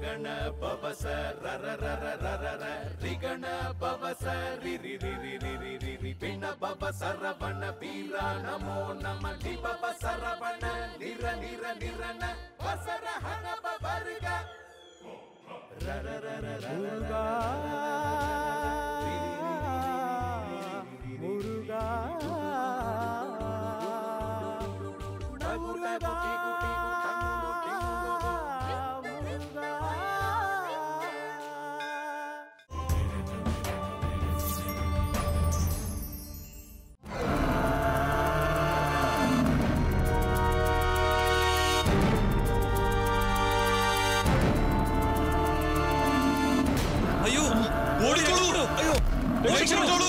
ಗಗನ ಪವಸ ರರ ರರ ರರ ರ ರಿಗಣ ಪವಸ ರಿ ರಿ ರಿ ರಿ ರಿ ರಿ ರಿ ರಿ ಪಿಣ ಪವ ಸರವಣ ಬೀರ ನಮೋ ನಮ ಲಿ ಪವ ಸರವಣ ನಿರ ನಿರ ನಿರನ ವಸರ ಹನ ಪವರ್ಗ ರರ ರರ ರರ അയ്യോ ഓടിക്കോളൂ അയ്യോ രക്ഷപ്പെട്ടോളൂ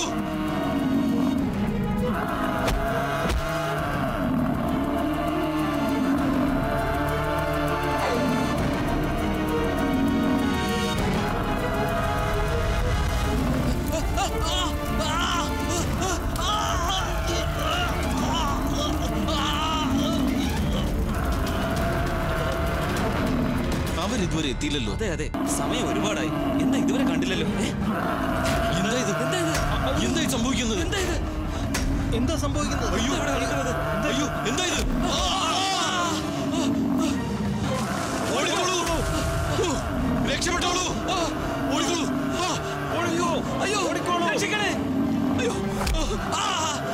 അവരിതുവരെ എത്തിയില്ലല്ലോ അതെ അതെ സമയം ഒരുപാടായി എന്താ ഇതുവരെ കണ്ടില്ലല്ലോ ഏ? എന്താ ഇത് എന്താ ഇത് എന്താ ഇത് സംഭവിക്കുന്നത് എന്താ ഇത് എന്താ സംഭവിക്കുന്നത് അയ്യോ അയ്യോ എന്താ ഇത് ആ! ഓടിക്കോളൂ ഓ, രക്ഷപ്പെട്ടോളൂ ആ, ഓടിക്കോളൂ ആ, അയ്യോ അയ്യോ രക്ഷിക്കണേ അയ്യോ ആ!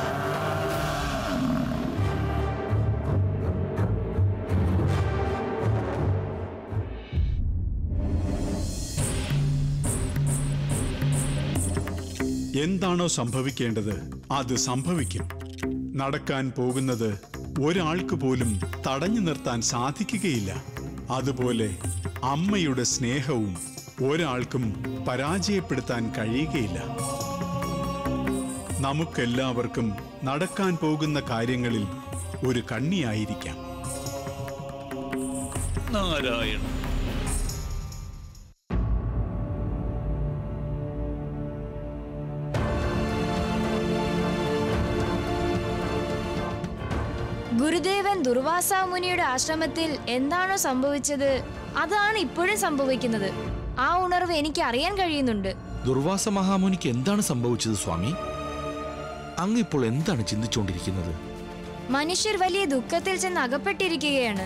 എന്താണോ സംഭവിക്കേണ്ടത് അത് സംഭവിക്കും നടക്കാൻ പോകുന്നത് ഒരാൾക്ക് പോലും തടഞ്ഞു നിർത്താൻ സാധിക്കുകയില്ല അതുപോലെ അമ്മയുടെ സ്നേഹവും ഒരാൾക്കും പരാജയപ്പെടുത്താൻ കഴിയുകയില്ല നമുക്കെല്ലാവർക്കും നടക്കാൻ പോകുന്ന കാര്യങ്ങളിൽ ഒരു കണ്ണിയായിരിക്കാം നാരായണ ഗുരുദേവൻ ദുർവാസ മുനിയുടെ ആശ്രമത്തിൽ എന്താണോ സംഭവിച്ചത് അതാണ് ഇപ്പോഴും സംഭവിക്കുന്നത് ആ ഉണർവ് എനിക്ക് അറിയാൻ കഴിയുന്നുണ്ട് ദുർവാസ മഹാമുനിക്ക് എന്താണ് സംഭവിച്ചത് സ്വാമി അങ്ങ് ഇപ്പോൾ എന്താണ് ചിന്തിച്ചുകൊണ്ടിരിക്കുന്നത് മനുഷ്യർ വലിയ ദുഃഖത്തിൽ ചെന്ന് അകപ്പെട്ടിരിക്കുകയാണ്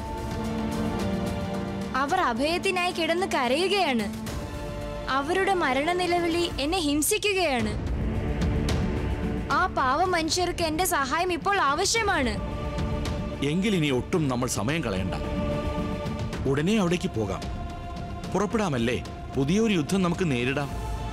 അവർ അഭയത്തിനായി കിടന്ന് കരയുകയാണ് അവരുടെ മരണനിലവിളി എന്നെ ഹിംസിക്കുകയാണ് ആ പാവ മനുഷ്യർക്ക് എന്റെ സഹായം ഇപ്പോൾ ആവശ്യമാണ് എങ്കിലിനി ഒട്ടും നമ്മൾ സമയം കളയണ്ട ഉടനെ അവിടേക്ക് പോകാം പുറപ്പെടാമല്ലേ പുതിയൊരു യുദ്ധം നമുക്ക് നേരിടാം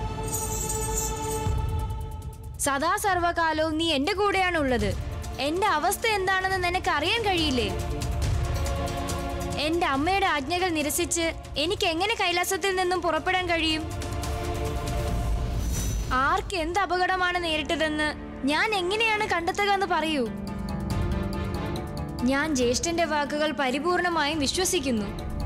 സദാ സർവകാലവും നീ എന്റെ കൂടെയാണ് ഉള്ളത് എന്റെ അവസ്ഥ എന്താണെന്ന് നിനക്ക് അറിയാൻ കഴിയില്ലേ എന്റെ അമ്മയുടെ ആജ്ഞകൾ നിരസിച്ച് എനിക്ക് എങ്ങനെ കൈലാസത്തിൽ നിന്നും പുറപ്പെടാൻ കഴിയും ആർക്ക് എന്ത് അപകടമാണ് നേരിട്ടതെന്ന് ഞാൻ എങ്ങനെയാണ് കണ്ടെത്തുക എന്ന് പറയൂ ഞാൻ ജ്യേഷ്ഠന്റെ വാക്കുകൾ പരിപൂർണമായും വിശ്വസിക്കുന്നു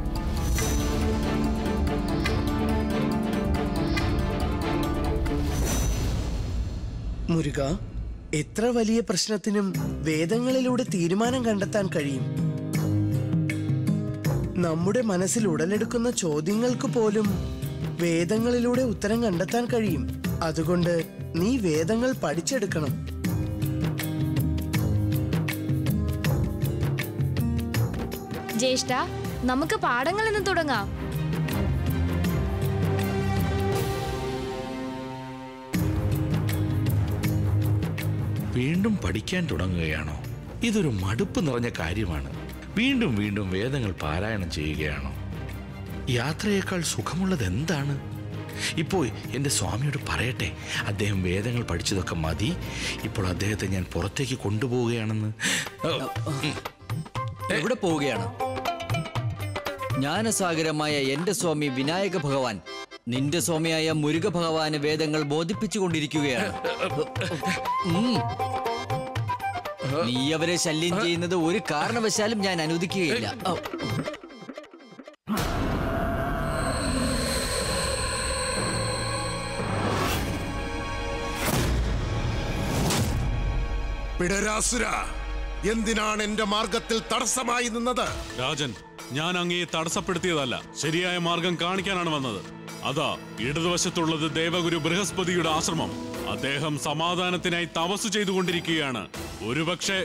മുരുക എത്ര വലിയ പ്രശ്നത്തിനും വേദങ്ങളിലൂടെ തീരുമാനം കണ്ടെത്താൻ കഴിയും നമ്മുടെ മനസ്സിൽ ഉടലെടുക്കുന്ന ചോദ്യങ്ങൾക്ക് പോലും വേദങ്ങളിലൂടെ ഉത്തരം കണ്ടെത്താൻ കഴിയും അതുകൊണ്ട് നീ വേദങ്ങൾ പഠിച്ചെടുക്കണം ജ്യേഷ്ഠ നമുക്ക് പാഠങ്ങൾ ഇന്ന് തുടങ്ങാം വീണ്ടും പഠിക്കാൻ തുടങ്ങുകയാണോ ഇതൊരു മടുപ്പ് നിറഞ്ഞ കാര്യമാണ് വീണ്ടും വീണ്ടും വേദങ്ങൾ പാരായണം ചെയ്യുകയാണോ യാത്രയേക്കാൾ സുഖമുള്ളത് എന്താണ് ഇപ്പോൾ എൻ്റെ സ്വാമിയോട് പറയട്ടെ അദ്ദേഹം വേദങ്ങൾ പഠിച്ചതൊക്കെ മതി ഇപ്പോൾ അദ്ദേഹത്തെ ഞാൻ പുറത്തേക്ക് കൊണ്ടുപോവുകയാണെന്ന് എവിടെ പോവുകയാണ് ജ്ഞാനസാഗരമായ എന്റെ സ്വാമി വിനായക ഭഗവാൻ നിന്റെ സ്വാമിയായ മുരുക ഭഗവാന് വേദങ്ങൾ ബോധിപ്പിച്ചു കൊണ്ടിരിക്കുകയാണ് ഉം. നീ അവരെ ശല്യം ചെയ്യുന്നത് ഒരു കാരണവശാലും ഞാൻ അനുവദിക്കുകയില്ല ഔ. പിടരാസുര എന്തിനാണ് എന്റെ മാർഗത്തിൽ തടസ്സമായി നിന്നത് രാജൻ ഞാൻ അങ്ങയെ തടസ്സപ്പെടുത്തിയതല്ല ശരിയായ മാർഗം കാണിക്കാനാണ് വന്നത് അതാ ഇടതുവശത്തുള്ളത് ദേവഗുരു ബൃഹസ്പതിയുടെ ആശ്രമം അദ്ദേഹം സമാധാനത്തിനായി തപസ് ചെയ്തുകൊണ്ടിരിക്കുകയാണ് ഒരുപക്ഷെ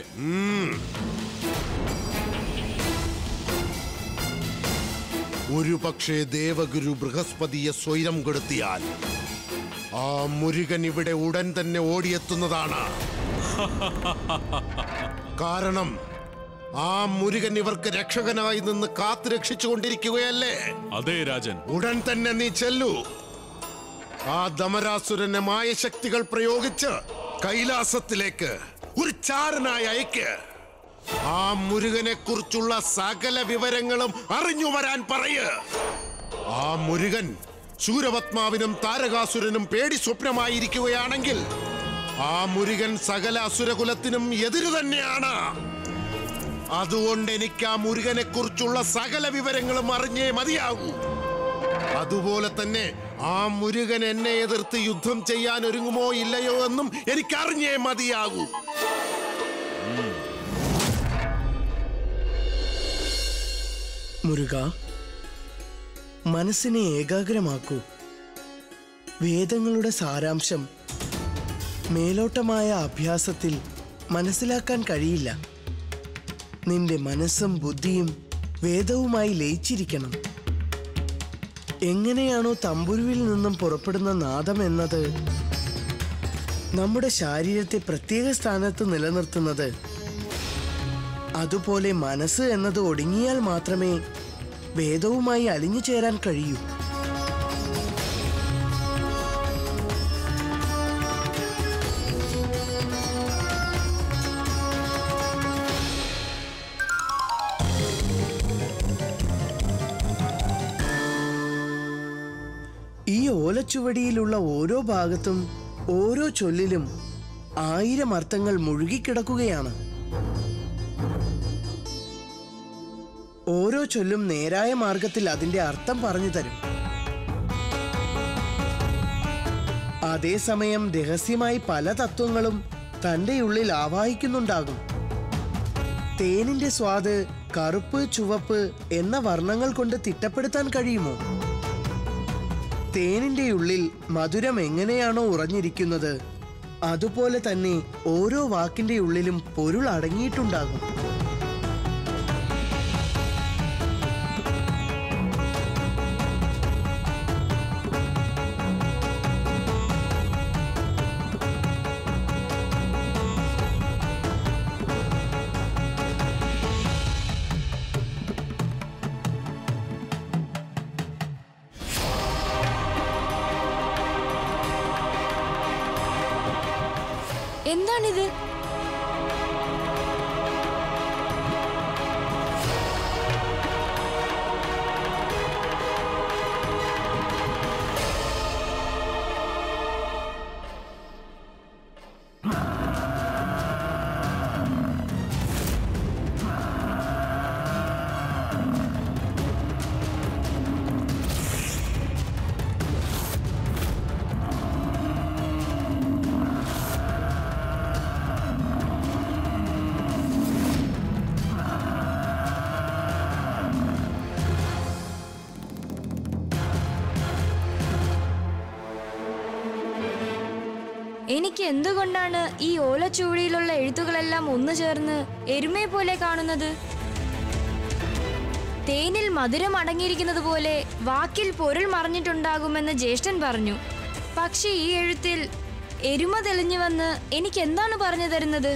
ഒരു പക്ഷേ ദേവഗുരു ബൃഹസ്പതിയെ സ്വൈരം കെടുത്തിയാൽ ആ മുരുകൻ ഇവിടെ ഉടൻ തന്നെ ഓടിയെത്തുന്നതാണ് കാരണം ആ മുരുകൻ ഇവർക്ക് രക്ഷകനായി നിന്ന് കാത്തു രക്ഷിച്ചുകൊണ്ടിരിക്കുകയല്ലേ അതേ രാജൻ ഉടൻ തന്നെ നീ ചെല്ലൂ ആ ദമരാസുരനെ മായശക്തികൾ പ്രയോഗിച്ച് കൈലാസത്തിലേക്ക് ഒരു ചാരനായി അയക്ക് ആ മുരുകനെ കുറിച്ചുള്ള സകല വിവരങ്ങളും അറിഞ്ഞു വരാൻ പറയ് ആ മുരുകൻ ശൂരപത്മാവിനും താരകാസുരനും പേടി സ്വപ്നമായിരിക്കുകയാണെങ്കിൽ ആ മുരുകൻ സകല അസുരകുലത്തിനും എതിരു തന്നെയാണ് അതുകൊണ്ട് എനിക്ക് ആ മുരുകനെ കുറിച്ചുള്ള സകല വിവരങ്ങളും അറിഞ്ഞേ മതിയാകൂ അതുപോലെ തന്നെ ആ മുരുകൻ എന്നെ എതിർത്ത് യുദ്ധം ചെയ്യാൻ ഒരുങ്ങുമോ ഇല്ലയോ എന്നും എനിക്കറിഞ്ഞേ മതിയാകൂ മുരുക മനസ്സിനെ ഏകാഗ്രമാക്കൂ വേദങ്ങളുടെ സാരാംശം മേലോട്ടമായ അഭ്യാസത്തിൽ മനസ്സിലാക്കാൻ കഴിയില്ല നിന്റെ മനസ്സും ബുദ്ധിയും വേദവുമായി ലയിച്ചിരിക്കണം എങ്ങനെയാണോ തമ്പുരുവിൽ നിന്നും പുറപ്പെടുന്ന നാദം എന്നത് നമ്മുടെ ശരീരത്തെ പ്രത്യേക സ്ഥാനത്ത് നിലനിർത്തുന്നത് അതുപോലെ മനസ്സ് എന്നത് ഒടുങ്ങിയാൽ മാത്രമേ വേദവുമായി അലിഞ്ഞു ചേരാൻ കഴിയൂ ഈ ഓലച്ചുവടിയിലുള്ള ഓരോ ഭാഗത്തും ഓരോ ചൊല്ലിലും ആയിരം അർത്ഥങ്ങൾ മുഴുകിക്കിടക്കുകയാണ് ഓരോ ചൊല്ലും നേരായ മാർഗത്തിൽ അതിന്റെ അർത്ഥം പറഞ്ഞു തരും അതേസമയം രഹസ്യമായി പല തത്വങ്ങളും തന്റെ ഉള്ളിൽ ആവാഹിക്കുന്നുണ്ടാകും തേനിന്റെ സ്വാദ് കറുപ്പ് ചുവപ്പ് എന്ന വർണ്ണങ്ങൾ കൊണ്ട് തിട്ടപ്പെടുത്താൻ കഴിയുമോ തേനിന്റെ ഉള്ളിൽ മധുരം എങ്ങനെയാണോ ഉറഞ്ഞിരിക്കുന്നത് അതുപോലെ തന്നെ ഓരോ വാക്കിന്റെ ഉള്ളിലും പൊരുൾ അടങ്ങിയിട്ടുണ്ടാകും എന്താണിത് എനിക്ക് എന്തുകൊണ്ടാണ് ഈ ഓലച്ചുവടിയിലുള്ള എഴുത്തുകളെല്ലാം ഒന്നു ചേർന്ന് എരുമയെ പോലെ കാണുന്നത് തേനിൽ മധുരം അടങ്ങിയിരിക്കുന്നത് പോലെ വാക്കിൽ പൊരുൾ മറിഞ്ഞിട്ടുണ്ടാകുമെന്ന് ജ്യേഷ്ഠൻ പറഞ്ഞു പക്ഷേ ഈ എഴുത്തിൽ എരുമ തെളിഞ്ഞു വന്ന് എനിക്ക് എന്താണ് പറഞ്ഞു തരുന്നത്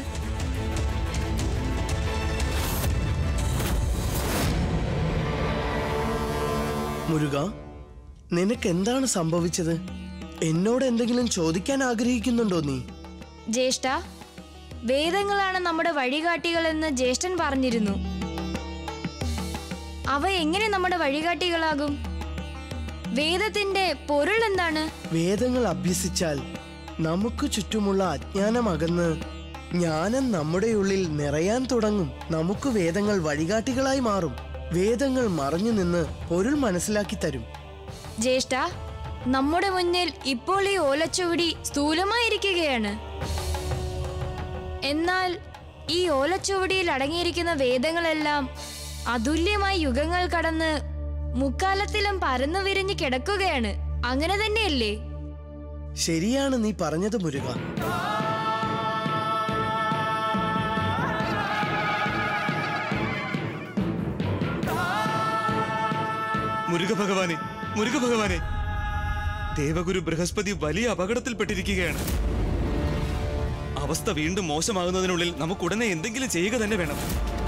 മുരുക നിനക്ക് എന്താണ് സംഭവിച്ചത് എന്നോട് എന്തെങ്കിലും ചോദിക്കാൻ ആഗ്രഹിക്കുന്നുണ്ടോ നീ ജ്യേഷ്ഠ വേദങ്ങളാണ് നമ്മുടെ വഴികാട്ടികളെന്ന് ജ്യേഷ്ഠൻ പറഞ്ഞിരുന്നു അവ എങ്ങനെ നമ്മുടെ വഴികാട്ടികളാകും വേദത്തിന്റെ പൊരുൾ എന്താണ് വേദങ്ങൾ അഭ്യസിച്ചാൽ നമുക്ക് ചുറ്റുമുള്ള അജ്ഞാനം അകന്ന് ജ്ഞാനം നമ്മുടെ ഉള്ളിൽ നിറയാൻ തുടങ്ങും നമുക്ക് വേദങ്ങൾ വഴികാട്ടികളായി മാറും വേദങ്ങൾ മറഞ്ഞു നിന്ന് പൊരുൾ മനസ്സിലാക്കി തരും ജ്യേഷ്ഠ നമ്മുടെ മുന്നിൽ ഇപ്പോൾ ഈ ഓലച്ചുവടി സ്ഥൂലമായിരിക്കുകയാണ് എന്നാൽ ഈ ഓലച്ചുവടിയിൽ അടങ്ങിയിരിക്കുന്ന വേദങ്ങളെല്ലാം അതുല്യമായ യുഗങ്ങൾ കടന്ന് മുക്കാലത്തിലും പരന്നു വിരിഞ്ഞ് കിടക്കുകയാണ് അങ്ങനെ തന്നെയല്ലേ ശരിയാണ് നീ പറഞ്ഞത് മുരുക മുരുക ഭഗവാനെ മുരുക ഭഗവാനെ ദേവഗുരു ബൃഹസ്പതി വലിയ അപകടത്തിൽപ്പെട്ടിരിക്കുകയാണ് അവസ്ഥ വീണ്ടും മോശമാകുന്നതിനുള്ളിൽ നമുക്ക് ഉടനെ എന്തെങ്കിലും ചെയ്യുക തന്നെ വേണം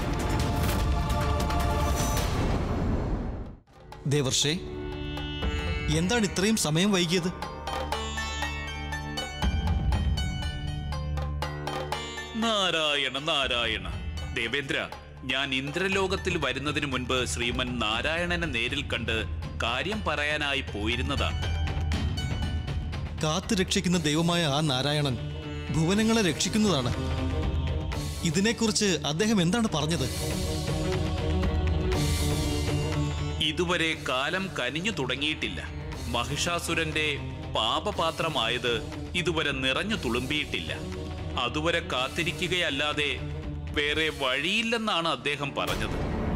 ദേവർഷേ എന്താണ് ഇത്രയും സമയം വൈകിയത് നാരായണ നാരായണ ദേവേന്ദ്ര ഞാൻ ഇന്ദ്രലോകത്തിൽ വരുന്നതിന് മുൻപ് ശ്രീമൻ നാരായണനെ നേരിൽ കണ്ട് കാര്യം പറയാനായി പോയിരുന്നതാണ് കാത്തു രക്ഷിക്കുന്ന ദൈവമായ ആ നാരായണൻ ഭുവനങ്ങളെ രക്ഷിക്കുന്നതാണ് ഇതിനെക്കുറിച്ച് അദ്ദേഹം എന്താണ് പറഞ്ഞത് ഇതുവരെ കാലം കനിഞ്ഞു തുടങ്ങിയിട്ടില്ല മഹിഷാസുരന്റെ പാപപാത്രമായത് ഇതുവരെ നിറഞ്ഞു തുളുമ്പിയിട്ടില്ല അതുവരെ കാത്തിരിക്കുകയല്ലാതെ വേറെ വഴിയില്ലെന്നാണ് അദ്ദേഹം പറഞ്ഞത്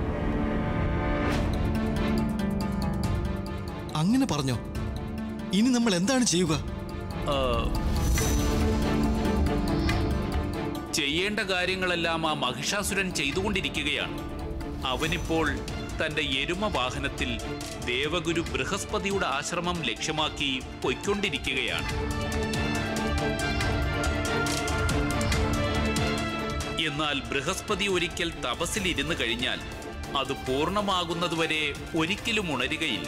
അങ്ങനെ പറഞ്ഞോ ഇനി നമ്മൾ എന്താണ് ചെയ്യുക ആ, ചെയ്യേണ്ട കാര്യങ്ങളെല്ലാം ആ മഹിഷാസുരൻ ചെയ്തുകൊണ്ടിരിക്കുകയാണ് അവനിപ്പോൾ തന്റെ എരുമ വാഹനത്തിൽ ദേവഗുരു ബൃഹസ്പതിയുടെ ആശ്രമം ലക്ഷ്യമാക്കി പൊയ്ക്കൊണ്ടിരിക്കുകയാണ് എന്നാൽ ബൃഹസ്പതി ഒരിക്കൽ തപസ്സിലിരുന്നു കഴിഞ്ഞാൽ അത് പൂർണ്ണമാകുന്നതുവരെ ഒരിക്കലും ഉണരുകയില്ല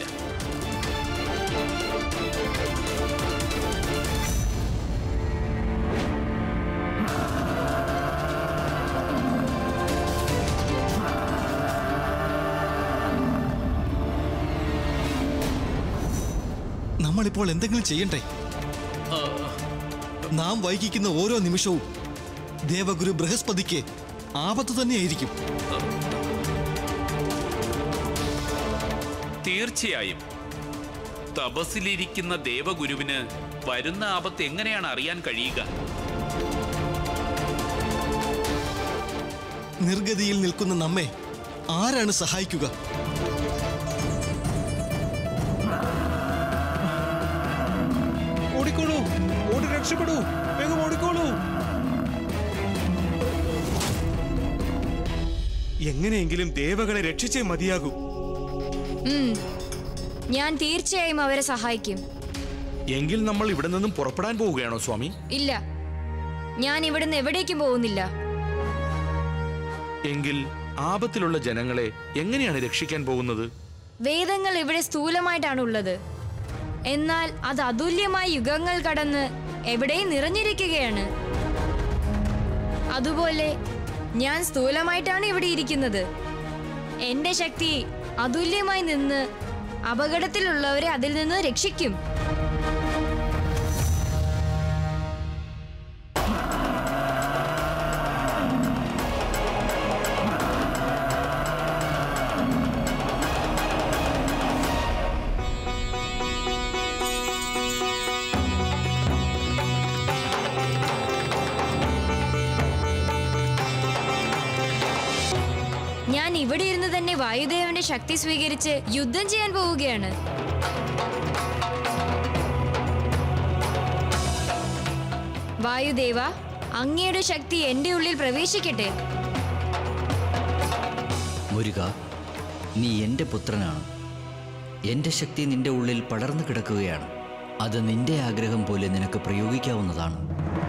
നമ്മളിപ്പോൾ എന്തെങ്കിലും ചെയ്യണ്ടേ ആ, നാം വൈകിക്കുന്ന ഓരോ നിമിഷവും ദേവഗുരു ബൃഹസ്പതിക്ക് ആപത്ത് തന്നെയായിരിക്കും തീർച്ചയായും തപസ്സിലിരിക്കുന്ന ദേവഗുരുവിന് വരുന്ന ആപത്ത് എങ്ങനെയാണ് അറിയാൻ കഴിയുക നിർഗതിയിൽ നിൽക്കുന്ന നമ്മെ ആരാണ് സഹായിക്കുക ഓടിക്കോളൂ ഓടി രക്ഷപ്പെടൂ വേഗം ഓടിക്കോളൂ എങ്ങനെയെങ്കിലും ദേവകളെ രക്ഷിച്ചേ മതിയാകൂ ഉം. ഞാൻ തീർച്ചയായും അവരെ സഹായിക്കും എങ്കിൽ നമ്മൾ ഇവിടെ നിന്നും പുറപ്പെടാൻ പോവുകയാണോ സ്വാമി ഇല്ല ഞാൻ ഇവിടുന്ന് എവിടേക്കും പോകുന്നില്ല എങ്കിൽ ആപത്തിലുള്ള ജനങ്ങളെ എങ്ങനെയാണ് രക്ഷിക്കാൻ പോകുന്നത് വേദങ്ങൾ ഇവിടെ സ്ഥൂലമായിട്ടാണ് ഉള്ളത് എന്നാൽ അത് അതുല്യമായ യുഗങ്ങൾ കടന്ന് എവിടെയും നിറഞ്ഞിരിക്കുകയാണ് അതുപോലെ ഞാൻ സ്ഥൂലമായിട്ടാണ് ഇവിടെ ഇരിക്കുന്നത് എന്റെ ശക്തി അതുല്യമായി നിന്ന് അപകടത്തിലുള്ളവരെ അതിൽ നിന്ന് രക്ഷിക്കും ഞാൻ ഇവിടെ ഇരുന്ന് തന്നെ വായുദേവന്റെ ശക്തി സ്വീകരിച്ച് യുദ്ധം ചെയ്യാൻ പോവുകയാണ് വായുദേവ അങ്ങയുടെ ശക്തി എന്റെ ഉള്ളിൽ പ്രവേശിക്കട്ടെ മുരുക നീ എൻ്റെ പുത്രനാണ് എൻ്റെ ശക്തി നിന്റെ ഉള്ളിൽ പടർന്നു കിടക്കുകയാണ് അത് നിന്റെ ആഗ്രഹം പോലെ നിനക്ക് പ്രയോഗിക്കാവുന്നതാണ്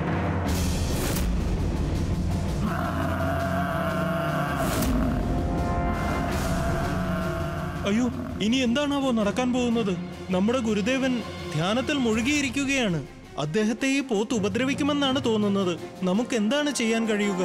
അയ്യോ ഇനി എന്താണാവോ നടക്കാൻ പോകുന്നത് നമ്മുടെ ഗുരുദേവൻ ധ്യാനത്തിൽ മുഴുകിയിരിക്കുകയാണ് അദ്ദേഹത്തെ ഈ പോത്ത് ഉപദ്രവിക്കുമെന്നാണ് തോന്നുന്നത് നമുക്ക് എന്താണ് ചെയ്യാൻ കഴിയുക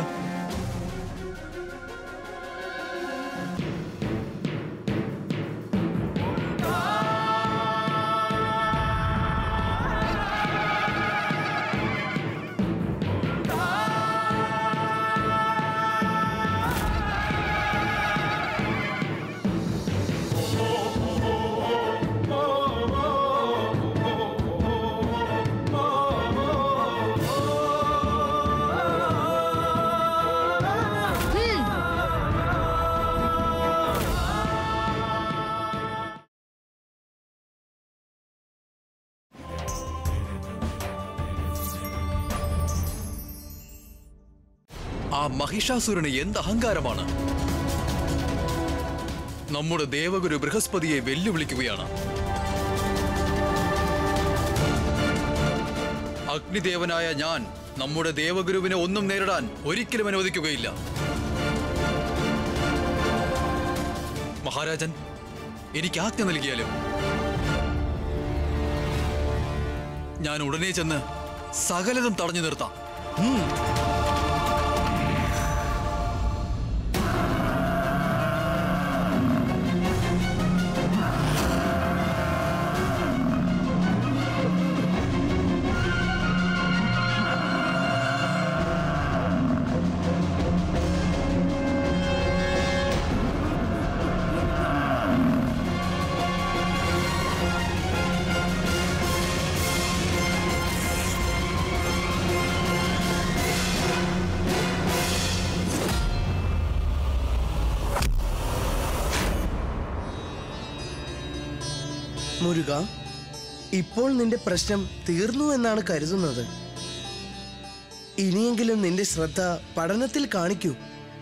ആ മഹിഷാസുരന് എന്ത് അഹങ്കാരമാണ് നമ്മുടെ ദേവഗുരു ബൃഹസ്പതിയെ വെല്ലുവിളിക്കുകയാണ് അഗ്നിദേവനായ ഞാൻ നമ്മുടെ ദേവഗുരുവിനെ ഒന്നും നേരിടാൻ ഒരിക്കലും അനുവദിക്കുകയില്ല മഹാരാജൻ എനിക്ക് ആജ്ഞ നൽകിയാലും ഞാൻ ഉടനെ ചെന്ന് സകലതും തടഞ്ഞു നിർത്താം ഉം. മുരുക ഇപ്പോൾ നിന്റെ പ്രശ്നം തീർന്നു എന്നാണ് കരുതുന്നത് ഇനിയെങ്കിലും നിന്റെ ശ്രദ്ധ പഠനത്തിൽ കാണിക്കൂ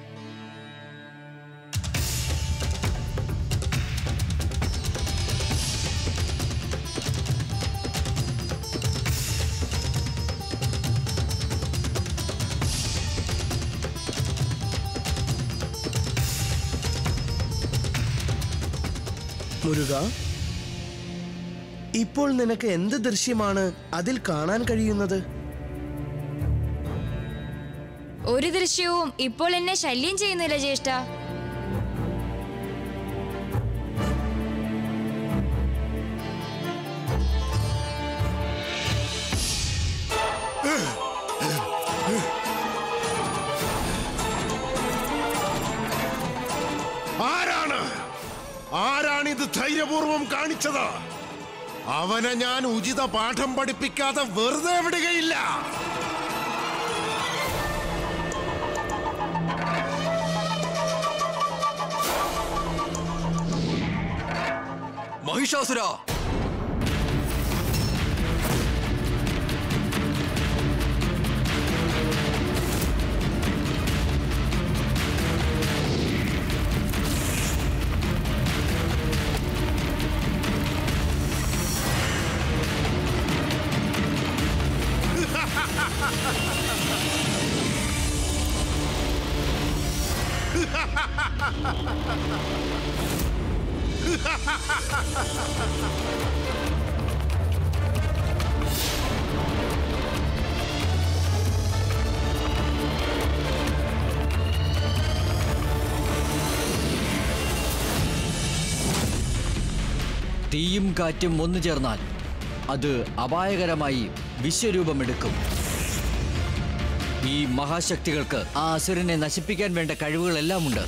മുരുക ഇപ്പോൾ നിനക്ക് എന്ത് ദൃശ്യമാണ് അതിൽ കാണാൻ കഴിയുന്നത് ഒരു ദൃശ്യവും ഇപ്പോൾ എന്നെ ശല്യം ചെയ്യുന്നില്ല ജ്യേഷ്ഠ ആരാണ് ആരാണിത് ധൈര്യപൂർവം കാണിച്ചത് അവനെ ഞാൻ ഉചിത പാഠം പഠിപ്പിക്കാതെ വെറുതെ വിടുകയില്ല മഹിഷാസുര തീയും കാറ്റും ഒന്നു ചേർന്നാൽ അത് അപായകരമായി വിശ്വരൂപമെടുക്കും ഈ മഹാശക്തികൾക്ക് ആ അസുരനെ നശിപ്പിക്കാൻ വേണ്ട കഴിവുകളെല്ലാം ഉണ്ട്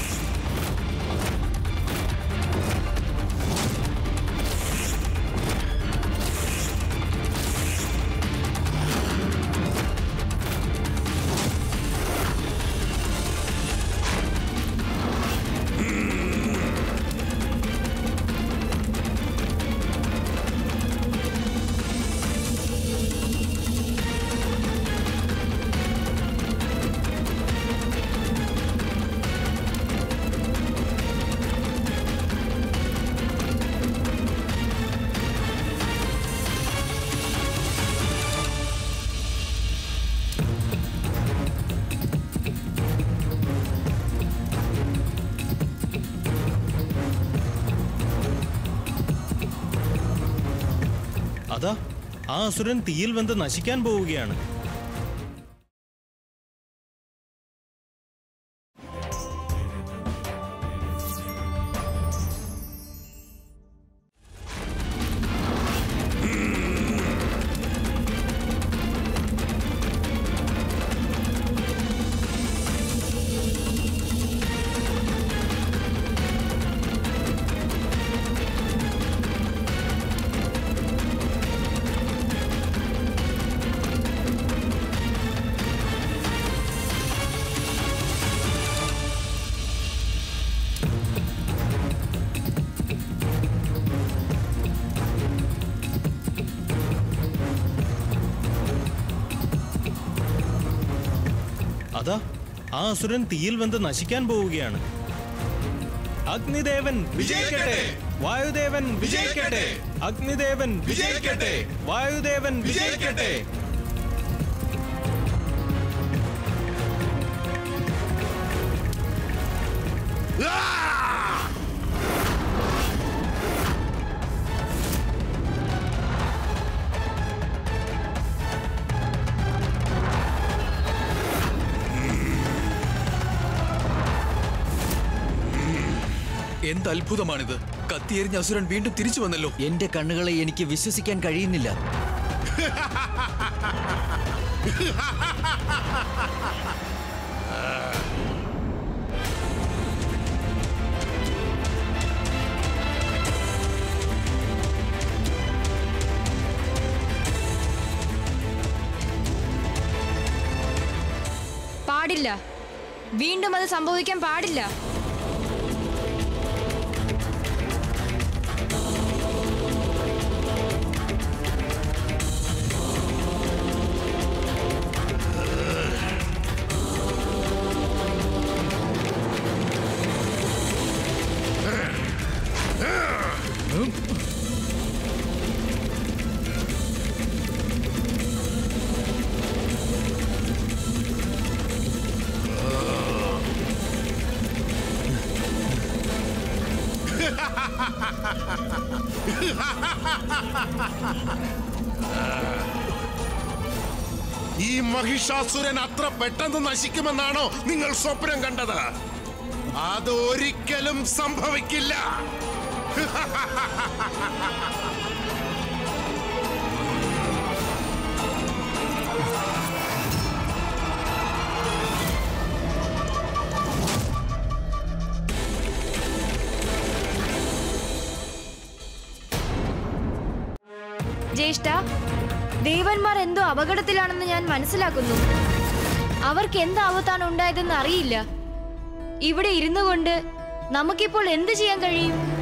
അതാ ആ അസുരൻ തീയിൽ വെന്ത് നശിക്കാൻ പോവുകയാണ് അതാ ആ അസുരൻ തീയിൽ വെന്ത് നശിക്കാൻ പോവുകയാണ് അഗ്നിദേവൻ വിജയിക്കട്ടെ വായുദേവൻ വിജയിക്കട്ടെ അഗ്നിദേവൻ വിജയിക്കട്ടെ വായുദേവൻ വിജയിക്കട്ടെ എന്ത് അത്ഭുതമാണിത് കത്തിയെരിഞ്ഞ അസുരൻ വീണ്ടും തിരിച്ചു വന്നല്ലോ എന്റെ കണ്ണുകളെ എനിക്ക് വിശ്വസിക്കാൻ കഴിയുന്നില്ല പാടില്ല വീണ്ടും അത് സംഭവിക്കാൻ പാടില്ല ഈ മഹിഷാസുരൻ അത്ര പെട്ടെന്ന് നശിക്കുമെന്നാണോ നിങ്ങൾ സ്വപ്നം കണ്ടത് അത് ഒരിക്കലും സംഭവിക്കില്ല ജ്യേഷ്ഠ ദേവന്മാർ എന്തോ അപകടത്തിലാണെന്ന് ഞാൻ മനസ്സിലാക്കുന്നു അവർക്ക് എന്ത് ആപത്താണ് ഉണ്ടായതെന്ന് അറിയില്ല ഇവിടെ ഇരുന്നു കൊണ്ട് നമുക്കിപ്പോൾ എന്ത് ചെയ്യാൻ കഴിയും